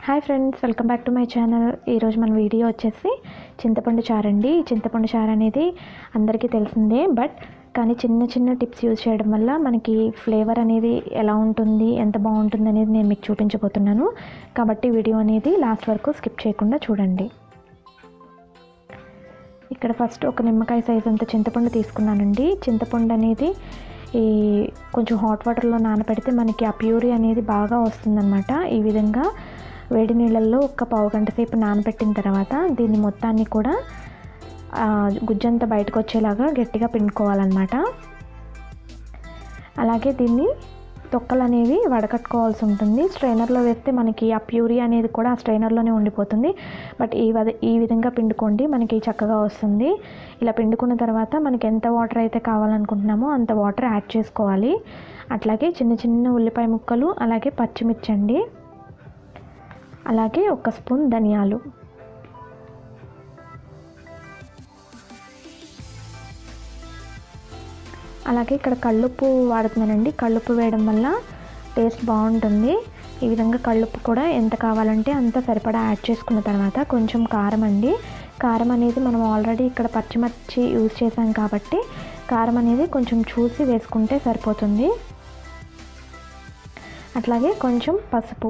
hi friends welcome back to my channel ఈరోజు మన video వచ్చేసి చింతపండు చారు అండి ఈ చింతపండు చారు అనేది అందరికీ తెలిసిందే బట్ కానీ చిన్న చిన్న టిప్స్ యూజ్ చేయడం వల్ల మనకి ఫ్లేవర్ అనేది ఎలా ఉంటుంది ఎంత బాగుంటుంది అనేది నేను మీకు చూపించబోతున్నాను కాబట్టి వీడియో అనేది లాస్ట్ వరకు స్కిప్ చేయకుండా చూడండి ఇక్కడ ఫస్ట్ ఒక నిమ్మకాయ సైజ్ అంత చింతపండు తీసుకున్నానండి చింతపండు అనేది ఈ కొంచెం హాట్ వాటర్లో నానబెడితే మనకి ఆ ప్యూరీ అనేది బాగా వస్తుందన్నమాట ఈ విధంగా వేడి నీళ్ళల్లో ఒక పావు గంట సేపు నానబెట్టిన తర్వాత దీన్ని మొత్తాన్ని కూడా ఆ, గుజ్జంతా బయటకు వచ్చేలాగా గట్టిగా పిండుకోవాలన్నమాట అలాగే దీన్ని తొక్కలు అనేవి వడకట్టుకోవాల్సి ఉంటుంది స్ట్రైనర్లో వేస్తే మనకి ఆ ప్యూరీ అనేది కూడా ఆ స్ట్రైనర్లోనే ఉండిపోతుంది బట్ ఈ వద ఈ విధంగా పిండుకోండి మనకి చక్కగా వస్తుంది ఇలా పిండుకున్న తర్వాత మనకి ఎంత వాటర్ అయితే కావాలనుకుంటున్నామో అంత వాటర్ యాడ్ చేసుకోవాలి అట్లాగే చిన్న చిన్న ఉల్లిపాయ ముక్కలు అలాగే పచ్చిమిర్చి అండి అలాగే ఒక స్పూన్ ధనియాలు అలాగే ఇక్కడ కళ్ళుప్పు వాడుతున్నానండి కళ్ళుప్పు వేయడం వల్ల టేస్ట్ బాగుంటుంది ఈ విధంగా కళ్ళుప్పు కూడా ఎంత కావాలంటే అంత సరిపడా యాడ్ చేసుకున్న తర్వాత కొంచెం కారం అండి కారం అనేది మనం ఆల్రెడీ ఇక్కడ పచ్చిమిర్చి యూజ్ చేసాం కాబట్టి కారం అనేది కొంచెం చూసి వేసుకుంటే సరిపోతుంది అట్లాగే కొంచెం పసుపు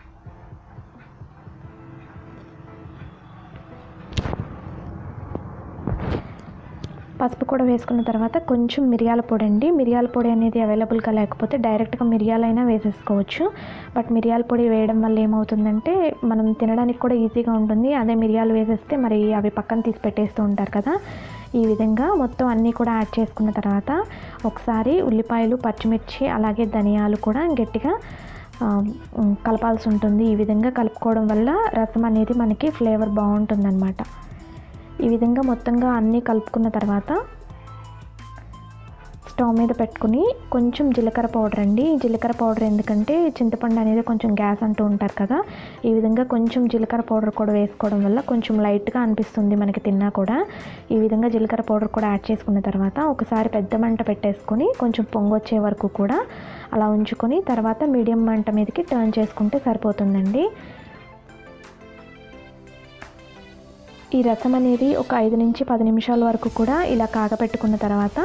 పసుపు కూడా వేసుకున్న తర్వాత కొంచెం మిరియాల పొడి అండి మిరియాల పొడి అనేది అవైలబుల్గా లేకపోతే డైరెక్ట్గా మిరియాలైనా వేసేసుకోవచ్చు బట్ మిరియాల పొడి వేయడం వల్ల ఏమవుతుందంటే మనం తినడానికి కూడా ఈజీగా ఉంటుంది అదే మిరియాలు వేసేస్తే మరి అవి పక్కన తీసి పెట్టేస్తూ ఉంటారు కదా ఈ విధంగా మొత్తం అన్నీ కూడా యాడ్ చేసుకున్న తర్వాత ఒకసారి ఉల్లిపాయలు పచ్చిమిర్చి అలాగే ధనియాలు కూడా గట్టిగా ఆ, ఉమ్, కలపాల్సి ఉంటుంది ఈ విధంగా కలుపుకోవడం వల్ల రసం అనేది మనకి ఫ్లేవర్ బాగుంటుందన్నమాట ఈ విధంగా మొత్తంగా అన్నీ కలుపుకున్న తర్వాత స్టవ్ మీద పెట్టుకుని కొంచెం జీలకర్ర పౌడర్ అండి ఈ జీలకర్ర పౌడర్ ఎందుకంటే చింతపండు అనేది కొంచెం గ్యాస్ అంటూ ఉంటారు కదా ఈ విధంగా కొంచెం జీలకర్ర పౌడర్ కూడా వేసుకోవడం వల్ల కొంచెం లైట్గా అనిపిస్తుంది మనకి తిన్నా కూడా ఈ విధంగా జీలకర్ర పౌడర్ కూడా యాడ్ చేసుకున్న తర్వాత ఒకసారి పెద్ద మంట పెట్టేసుకొని కొంచెం పొంగొచ్చే వరకు కూడా అలా ఉంచుకొని తర్వాత మీడియం మంట మీదకి టర్న్ చేసుకుంటే సరిపోతుందండి ఈ రసం అనేది ఒక ఐదు నుంచి పది నిమిషాల వరకు కూడా ఇలా కాగపెట్టుకున్న తర్వాత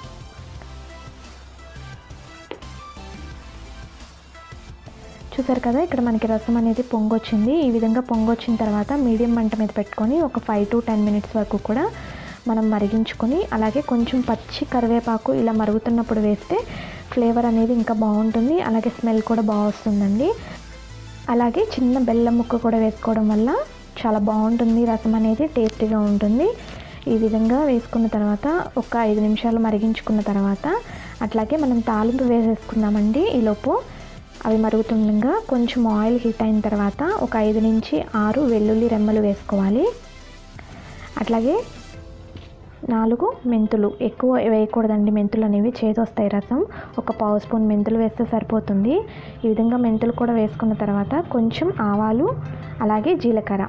చూసారు కదా ఇక్కడ మనకి రసం అనేది పొంగొచ్చింది ఈ విధంగా పొంగొచ్చిన తర్వాత మీడియం మంట మీద పెట్టుకొని ఒక ఫైవ్ టు టెన్ మినిట్స్ వరకు కూడా మనం మరిగించుకొని అలాగే కొంచెం పచ్చి కరివేపాకు ఇలా మరుగుతున్నప్పుడు వేస్తే ఫ్లేవర్ అనేది ఇంకా బాగుంటుంది అలాగే స్మెల్ కూడా బాగా వస్తుందండి అలాగే చిన్న బెల్లం ముక్క కూడా వేసుకోవడం వల్ల చాలా బాగుంటుంది రసం అనేది టేస్టీగా ఉంటుంది ఈ విధంగా వేసుకున్న తర్వాత ఒక ఐదు నిమిషాలు మరిగించుకున్న తర్వాత అట్లాగే మనం తాలింపు వేసేసుకుందామండి ఈలోపు అవి మరుగుతుండగా కొంచెం ఆయిల్ హీట్ అయిన తర్వాత ఒక ఐదు నుంచి ఆరు వెల్లుల్లి రెమ్మలు వేసుకోవాలి అట్లాగే నాలుగు మెంతులు ఎక్కువ వేయకూడదండి మెంతులు అనేవి చేదొస్తాయి రసం ఒక పావు స్పూన్ మెంతులు వేస్తే సరిపోతుంది ఈ విధంగా మెంతులు కూడా వేసుకున్న తర్వాత కొంచెం ఆవాలు అలాగే జీలకర్ర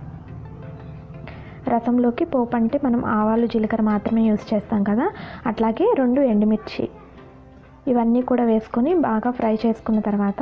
రసంలోకి పోపు అంటే మనం ఆవాలు జీలకర్ర మాత్రమే యూస్ చేస్తాం కదా అట్లాగే రెండు ఎండుమిర్చి ఇవన్నీ కూడా వేసుకొని బాగా ఫ్రై చేసుకున్న తర్వాత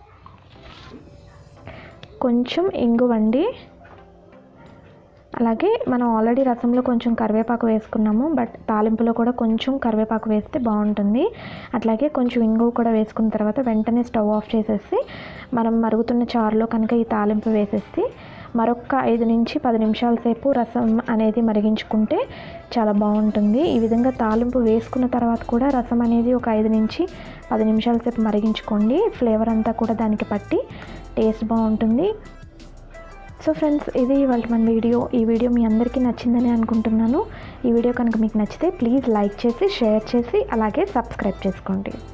కొంచెం ఇంగువండి అలాగే మనం ఆల్రెడీ రసంలో కొంచెం కరివేపాకు వేసుకున్నాము బట్ తాలింపులో కూడా కొంచెం కరివేపాకు వేస్తే బాగుంటుంది అట్లాగే కొంచెం ఇంగువ కూడా వేసుకున్న తర్వాత వెంటనే స్టవ్ ఆఫ్ చేసేసి మనం మరుగుతున్న చారులో కనుక ఈ తాలింపు వేసేసి మరొక ఐదు నుంచి పది నిమిషాల సేపు రసం అనేది మరిగించుకుంటే చాలా బాగుంటుంది ఈ విధంగా తాలింపు వేసుకున్న తర్వాత కూడా రసం అనేది ఒక ఐదు నుంచి పది నిమిషాల సేపు మరిగించుకోండి ఫ్లేవర్ అంతా కూడా దానికి పట్టి టేస్ట్ బాగుంటుంది సో ఫ్రెండ్స్ ఇది ఇవాళ మన వీడియో ఈ వీడియో మీ అందరికీ నచ్చిందని అనుకుంటున్నాను ఈ వీడియో కనుక మీకు నచ్చితే ప్లీజ్ లైక్ చేసి షేర్ చేసి అలాగే సబ్స్క్రైబ్ చేసుకోండి